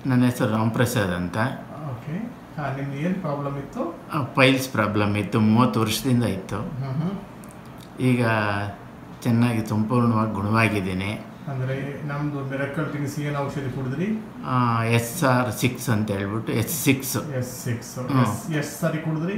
ನನ್ನ ಹೆಸರು ರಾಮ್ಪ್ರಸಾದ್ ಅಂತ ಓಕೆ ಹಾಂ ನಿಮ್ದು ಏನು ಪ್ರಾಬ್ಲಮ್ ಇತ್ತು ಪೈಲ್ಸ್ ಪ್ರಾಬ್ಲಮ್ ಇತ್ತು ಮೂವತ್ತು ವರ್ಷದಿಂದ ಇತ್ತು ಹ್ಞೂ ಹ್ಞೂ ಈಗ ಚೆನ್ನಾಗಿ ಸಂಪೂರ್ಣವಾಗಿ ಗುಣವಾಗಿದ್ದೀನಿ ಅಂದರೆ ನಮ್ಮದು ಮಿರಕಲ್ ಟಿಂಗ್ಸ್ ಏನು ಔಷಧಿ ಕುಡಿದ್ರಿ ಎಸ್ ಆರ್ ಸಿಕ್ಸ್ ಅಂತ ಹೇಳ್ಬಿಟ್ಟು S six S six hmm. S ಎಷ್ಟು ಸಾರಿ ಕುಡಿದ್ರಿ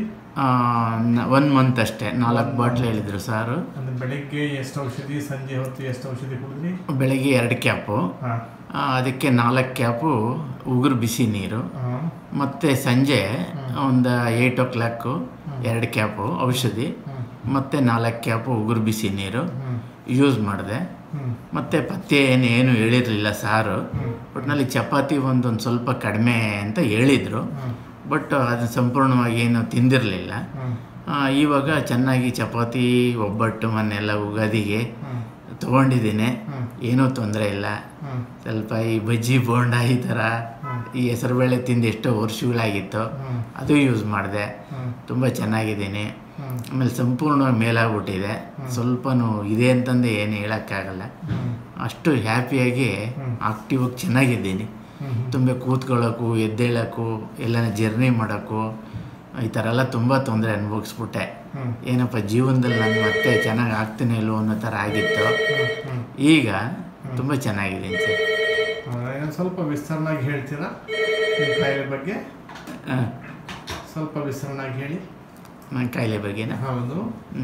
ಒನ್ ಮಂತ್ ಅಷ್ಟೇ ನಾಲ್ಕು ಬಾಟ್ಲ್ ಹೇಳಿದರು ಸಾರು ಅಂದರೆ ಬೆಳಿಗ್ಗೆ ಎಷ್ಟು ಔಷಧಿ ಸಂಜೆ ಹೊತ್ತು ಎಷ್ಟು ಔಷಧಿ ಕುಡಿದ್ರಿ ಬೆಳಗ್ಗೆ ಎರಡು ಕ್ಯಾಪು ಹಾಂ ಆ, ಅದಕ್ಕೆ ನಾಲ್ಕು ಕ್ಯಾಪು ಉಗುರು ಬಿಸಿ ನೀರು ಹಾಂ ಮತ್ತು ಸಂಜೆ ಒಂದು ಏಯ್ಟ್ ಓ ಕ್ಲಾಕು ಎರಡು ಕ್ಯಾಪು ಔಷಧಿ ಹ್ಞೂ ಮತ್ತು ನಾಲ್ಕು ಕ್ಯಾಪು ಉಗುರು ಬಿಸಿ ನೀರು ಹ್ಞೂ ಯೂಸ್ ಮಾಡಿದೆ ಹ್ಞೂ ಮತ್ತು ಪಥ್ಯ ಏನು ಏನು ಹೇಳಿರಲಿಲ್ಲ ಸಾರು ಹ್ಞೂ ಒಟ್ಟಿನಲ್ಲಿ ಚಪಾತಿ ಒಂದೊಂದು ಸ್ವಲ್ಪ ಕಡಿಮೆ ಅಂತ ಹೇಳಿದರು ಹ್ಞೂ ಬಟ್ ಅದು ಸಂಪೂರ್ಣವಾಗಿ ಏನು ತಿಂದಿರಲಿಲ್ಲ ಹ್ಞೂ ಇವಾಗ ಚೆನ್ನಾಗಿ ಚಪಾತಿ ಒಬ್ಬಟ್ಟು ಮನೆಲ್ಲ ಉಗಾದಿಗೆ ಹ್ಞೂ ತೊಗೊಂಡಿದ್ದೀನಿ ಹ್ಞೂ ಏನೂ ತೊಂದರೆ ಇಲ್ಲ ಹ್ಞೂ ಸ್ವಲ್ಪ ಈ ಬಜ್ಜಿ ಬೋಂಡ ಈ ಥರ ಹ್ಮ್. ಈ ಹೆಸರುಬೇಳೆ ತಿಂದು ಎಷ್ಟೋ ವರ್ಷಗಳಾಗಿತ್ತು ಹ್ಞೂ ಅದು ಯೂಸ್ ಮಾಡಿದೆ ಹ್ಞೂ ತುಂಬ ಚೆನ್ನಾಗಿದ್ದೀನಿ ಹ್ಞೂ ಆಮೇಲೆ ಸಂಪೂರ್ಣವಾಗಿ ಮೇಲಾಗ್ಬಿಟ್ಟಿದೆ ಸ್ವಲ್ಪನೂ ಇದೆ ಅಂತಂದು ಏನು ಹೇಳೋಕ್ಕಾಗಲ್ಲ ಹ್ಞೂ ಅಷ್ಟು ಹ್ಯಾಪಿಯಾಗಿ ಹ್ಮ್. ಆಕ್ಟಿವ್ ಆಗಿ ಚೆನ್ನಾಗಿದ್ದೀನಿ ಹ್ಞೂ ತುಂಬ ಕೂತ್ಕೊಳ್ಳೋಕ್ಕೂ ಎದ್ದೇಳೋಕ್ಕೂ ಎಲ್ಲ ಜರ್ನಿ ಮಾಡೋಕ್ಕೂ ಈ ಥರ ಎಲ್ಲ ತುಂಬ ತೊಂದರೆ ಅನುಭವಿಸ್ಬಿಟ್ಟೆ ಹ್ಞೂ ಏನಪ್ಪ ಜೀವನದಲ್ಲಿ ನಾನು ಮತ್ತೆ ಚೆನ್ನಾಗಿ ಆಗ್ತೀನಿ ಇಲ್ವೋ ಅನ್ನೋ ಥರ ಆಗಿತ್ತು ಹ್ಞೂ ಈಗ ತುಂಬ ಚೆನ್ನಾಗಿದ್ದೀನಿ ಸರ್ ಏನು ಸ್ವಲ್ಪ ವಿಸ್ತರಣಾಗಿ ಹೇಳ್ತೀರಾ ನಿಮ್ಮ ಕಾಯಿಲೆ ಬಗ್ಗೆ ಹಾಂ ಸ್ವಲ್ಪ ವಿಸ್ತರಣಾಗಿ ಹೇಳಿ ನನ್ನ ಕಾಯಿಲೆ ಬಗ್ಗೆನ ಹೌದು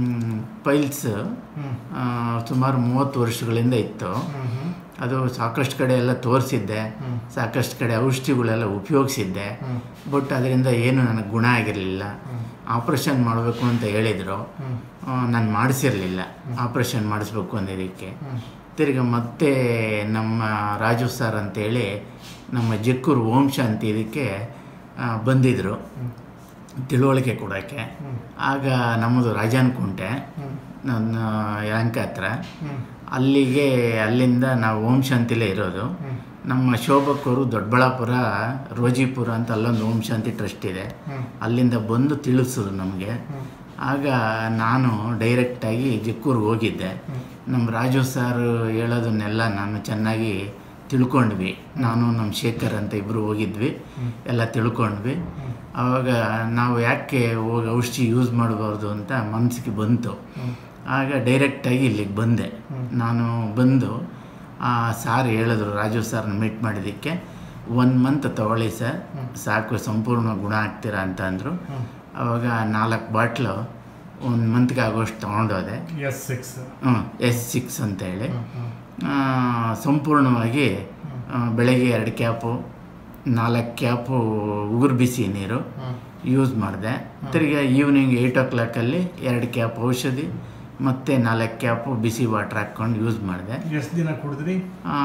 ಪೈಲ್ಸ್ ಹ್ಞೂ ಸುಮಾರು ಮೂವತ್ತು ವರ್ಷಗಳಿಂದ ಇತ್ತು ಹ್ಞೂ ಹ್ಞೂ ಅದು ಸಾಕಷ್ಟು ಕಡೆ ಎಲ್ಲ ತೋರಿಸಿದ್ದೆ ಹ್ಮ್. ಸಾಕಷ್ಟು ಕಡೆ ಔಷಧಿಗಳೆಲ್ಲ ಉಪಯೋಗಿಸಿದ್ದೆ ಹ್ಞೂ ಬಟ್ ಅದರಿಂದ ಏನು ನನಗೆ ಗುಣ ಆಗಿರಲಿಲ್ಲ ಹ್ಞೂ ಆಪ್ರೇಷನ್ ಮಾಡಬೇಕು ಅಂತ ಹೇಳಿದರು ಹ್ಞೂ ನಾನು ಮಾಡಿಸಿರಲಿಲ್ಲ ಆಪ್ರೇಷನ್ ಮಾಡಿಸ್ಬೇಕು ಅಂದಿದ್ದಕ್ಕೆ ಹ್ಞೂ ತಿರ್ಗಿ ಮತ್ತೆ ನಮ್ಮ ರಾಜು ಸರ್ ಅಂತೇಳಿ ನಮ್ಮ ಜಕ್ಕೂರು ಓಂ ಶಾಂತಿ ಇದಕ್ಕೆ ಆ, ಬಂದಿದ್ದರು ಹ್ಞೂ ತಿಳುವಳಿಕೆ ಕೊಡೋಕ್ಕೆ ಹ್ಞೂ ಆಗ ನಮ್ಮದು ರಾಜಾನ್ಕುಂಟೆ ಹ್ಞೂ ನನ್ನ ಯಲಂಕ ಹತ್ರ ಹ್ಞೂ ಅಲ್ಲಿಗೆ ಅಲ್ಲಿಂದ ನಾವು ಓಂ ಶಾಂತಿಲೇ ಇರೋದು ಹ್ಞೂ ನಮ್ಮ ಶೋಭಕ್ಕವರು ದೊಡ್ಡಬಳ್ಳಾಪುರ ರೋಜಿಪುರ ಅಂತ ಅಲ್ಲೊಂದು ಓಂ ಶಾಂತಿ ಟ್ರಸ್ಟ್ ಇದೆ ಹ್ಞೂ ಅಲ್ಲಿಂದ ಬಂದು ತಿಳಿಸಿದ್ರು ನಮಗೆ ಹ್ಞೂ ಆಗ ನಾನು ಡೈರೆಕ್ಟಾಗಿ ಜಕ್ಕೂರಿಗೆ ಹೋಗಿದ್ದೆ ಹ್ಞೂ ನಮ್ಮ ರಾಜು ಸರ್ ಹೇಳೋದನ್ನೆಲ್ಲ ನಾನು ಚೆನ್ನಾಗಿ ತಿಳ್ಕೊಂಡ್ವಿ ನಾನು ನಮ್ಮ ಶೇಖರ್ ಅಂತ ಇಬ್ಬರು ಹೋಗಿದ್ವಿ ಎಲ್ಲ ತಿಳ್ಕೊಂಡ್ವಿ ಆವಾಗ ನಾವು ಯಾಕೆ ಹೋಗಿ ಔಷಧಿ ಯೂಸ್ ಮಾಡಬಾರ್ದು ಅಂತ ಮನಸ್ಸಿಗೆ ಬಂತು ಹ್ಞೂ ಆಗ ಡೈರೆಕ್ಟಾಗಿ ಇಲ್ಲಿಗೆ ಬಂದೆ ನಾನು ಬಂದು ಆ ಸಾರ್ ಹೇಳಿದ್ರು ರಾಜು ಸರ್ನ ಮೀಟ್ ಮಾಡಿದ್ದಕ್ಕೆ ಒನ್ ಮಂತ್ ತಗೊಳ್ಳಿ ಸರ್ ಸಾಕು ಸಂಪೂರ್ಣ ಗುಣ ಆಗ್ತೀರಾ ಅಂತ ಅಂದರು ಹ್ಞೂ ಆವಾಗ ನಾಲ್ಕು ಬಾಟ್ಲು ಒಂದು ಮಂತ್ಗೆ ಆಗೋಷ್ಟು ತೊಗೊಂಡೋದೆ ಎಸ್ ಸಿಕ್ಸ್ ಹ್ಞೂ ಎಸ್ ಸಿಕ್ಸ್ ಅಂತೇಳಿ ಹ್ಞೂ ಹ್ಞೂ ಆ, ಸಂಪೂರ್ಣವಾಗಿ ಆ, ಬೆಳಗ್ಗೆ ಎರಡು ಕ್ಯಾಪು ನಾಲ್ಕು ಕ್ಯಾಪು ಉಗುರು ಬಿಸಿ ನೀರು ಹ್ಞೂ ಯೂಸ್ ಮಾಡಿದೆ ತಿರ್ಗಿ ಈವ್ನಿಂಗ್ ಏಯ್ಟ್ ಓ ಕ್ಲಾಕಲ್ಲಿ ಎರಡು ಕ್ಯಾಪ್ ಔಷಧಿ ಮತ್ತು ನಾಲ್ಕು ಕ್ಯಾಪು ಬಿಸಿ ವಾಟ್ರ್ ಹಾಕ್ಕೊಂಡು ಯೂಸ್ ಮಾಡಿದೆ ಎಷ್ಟು ದಿನ ಕುಡಿದ್ರಿ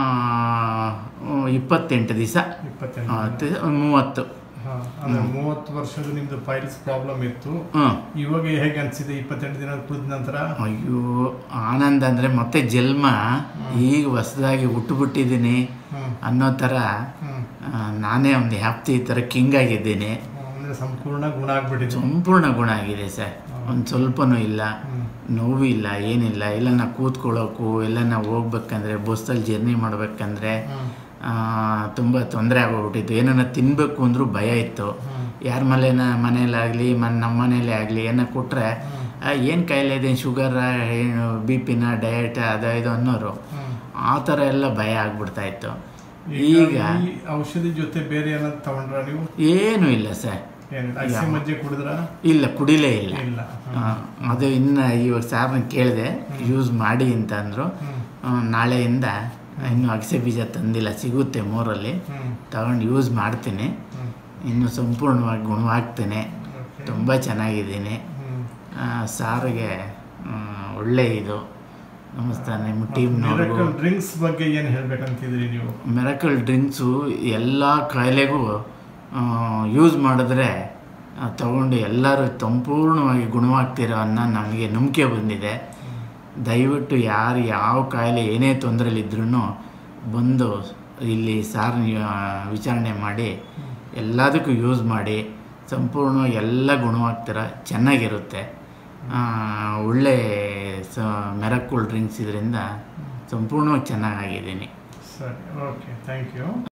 ಇಪ್ಪತ್ತೆಂಟು ದಿವಸ ಇಪ್ಪತ್ತೆಂಟು ಮೂವತ್ತು ಹಾಂ ಅಂದರೆ ಮೂವತ್ತು ವರ್ಷದ ನಿಮ್ಮದು ಪೈಲ್ಸ್ ಪ್ರಾಬ್ಲಮ್ ಇತ್ತು ಹ್ಞೂ ಇವಾಗ ಹೇಗೆ ಅನಿಸಿದೆ ಇಪ್ಪತ್ತೆಂಟು ದಿನ ಕುಡಿದ ನಂತರ ಅಯ್ಯೋ ಆನಂದ ಅಂದರೆ ಮತ್ತೆ ಜನ್ಮ ಈಗ ಹೊಸದಾಗಿ ಹುಟ್ಟುಬಿಟ್ಟಿದ್ದೀನಿ ಹ್ಞೂ ಅನ್ನೋ ಥರ ಹ್ಞೂ ಆ, ನಾನೇ ಒಂದು ಹ್ಯಾಪ್ತಿ ಈ ಥರ ಕಿಂಗ್ ಆಗಿದ್ದೀನಿ ಅಂದರೆ ಸಂಪೂರ್ಣ ಗುಣ ಆಗ್ಬಿಟ್ಟಿದೆ ಸಂಪೂರ್ಣ ಗುಣ ಆಗಿದೆ ಸರ್ ಒಂದು ಸ್ವಲ್ಪನೂ ಇಲ್ಲ ಹ್ಞೂ ನೋವು ಇಲ್ಲ ಏನಿಲ್ಲ ಎಲ್ಲ ನಾ ಕೂತ್ಕೊಳ್ಳೋಕ್ಕೂ ಎಲ್ಲ ನಾವು ಹೋಗ್ಬೇಕಂದ್ರೆ ಬಸ್ಸಲ್ಲಿ ಜರ್ನಿ ಮಾಡಬೇಕಂದ್ರೆ ಹ್ಞೂ ತುಂಬ ತೊಂದರೆ ಆಗೋಗ್ಬಿಟ್ಟಿತ್ತು ಏನನ್ನ ತಿನ್ನಬೇಕು ಅಂದರೂ ಭಯ ಇತ್ತು ಹ್ಞೂ ಯಾರ ಮನೇನ ಮನೇಲಾಗಲಿ ಮನ್ ನಮ್ಮ ಮನೇಲೇ ಆಗಲಿ ಏನೋ ಕೊಟ್ಟರೆ ಏನು ಕಾಯಿಲೆ ಇದೆ ಶುಗರ ಏನು ಬಿ ಪಿನ ಡಯಟ್ ಅದು ಇದು ಅನ್ನೋರು ಹ್ಞೂ ಆ ಥರ ಎಲ್ಲ ಭಯ ಆಗ್ಬಿಡ್ತಾ ಇತ್ತು ಈಗ ಈಗ ಈ ಔಷಧಿ ಜೊತೆ ಬೇರೆ ಏನಾದ್ರು ತಗೊಂಡ್ರ ನೀವು ಏನೂ ಇಲ್ಲ ಸರ್ ಏನಿಲ್ಲ ಅಗಸೆ ಮಜ್ಜೆ ಕುಡಿದ್ರ ಇಲ್ಲ ಕುಡಿಲೇ ಇಲ್ಲ ಇಲ್ಲ ಆ, ಅದು ಇನ್ನು ಇವಾಗ ಸಾರ್ನ ಕೇಳಿದೆ ಯೂಸ್ ಮಾಡಿ ಅಂತ ಅಂದರು ಹ್ಞೂ ನಾಳೆಯಿಂದ ಇನ್ನೂ ಅಗಸೆ ಬೀಜ ತಂದಿಲ್ಲ ಸಿಗುತ್ತೆ ಮೂರಲ್ಲಿ ಹ್ಞೂ ತಗೊಂಡು ಯೂಸ್ ಮಾಡ್ತೀನಿ ಹ್ಞೂ ಇನ್ನು ಸಂಪೂರ್ಣವಾಗಿ ಗುಣವಾಗ್ತೀನಿ ಓಕೆ ತುಂಬ ಚೆನ್ನಾಗಿದ್ದೀನಿ ಹ್ಞೂ ಆ, ಸಾರಿಗೆ ಆ, ಒಳ್ಳೆ ಇದು ನಮಸ್ತೆ ನಿಮ್ಮ ಟೀಮ್ನವ್ರಿಗೂ ಮಿರಕಲ್ ಡ್ರಿಂಕ್ಸ್ ಬಗ್ಗೆ ಏನು ಹೇಳ್ಬೇಕಂತಿದ್ರಿ ನೀವು ಮೆರಕಲ್ ಡ್ರಿಂಕ್ಸು ಎಲ್ಲ ಕಾಯಿಲೆಗೂ ಯೂಸ್ ಮಾಡಿದ್ರೆ ಆ, ತಗೊಂಡು ಎಲ್ಲರೂ ಸಂಪೂರ್ಣವಾಗಿ ಗುಣವಾಗ್ತೀರೋ ಅನ್ನೋ ನಮಗೆ ನಂಬಿಕೆ ಬಂದಿದೆ ದಯವಿಟ್ಟು ಯಾರು ಯಾವ ಕಾಯಿಲೆ ಏನೇ ತೊಂದರೆಲಿದ್ರೂ ಬಂದು ಇಲ್ಲಿ ಸಾರ್ ವಿಚಾರಣೆ ಮಾಡಿ ಎಲ್ಲದಕ್ಕೂ ಯೂಸ್ ಮಾಡಿ ಸಂಪೂರ್ಣವಾಗಿ ಎಲ್ಲ ಗುಣವಾಗ್ತೀರ ಚೆನ್ನಾಗಿರುತ್ತೆ ಆ, ಒಳ್ಳೆ ಸ ಮೆರಕುಲ್ ಡ್ರಿಂಕ್ಸ್ ಇದರಿಂದ ಸಂಪೂರ್ಣವಾಗಿ ಚೆನ್ನಾಗಿದ್ದೀನಿ ಸರಿ ಓಕೆ ಥ್ಯಾಂಕ್ ಯು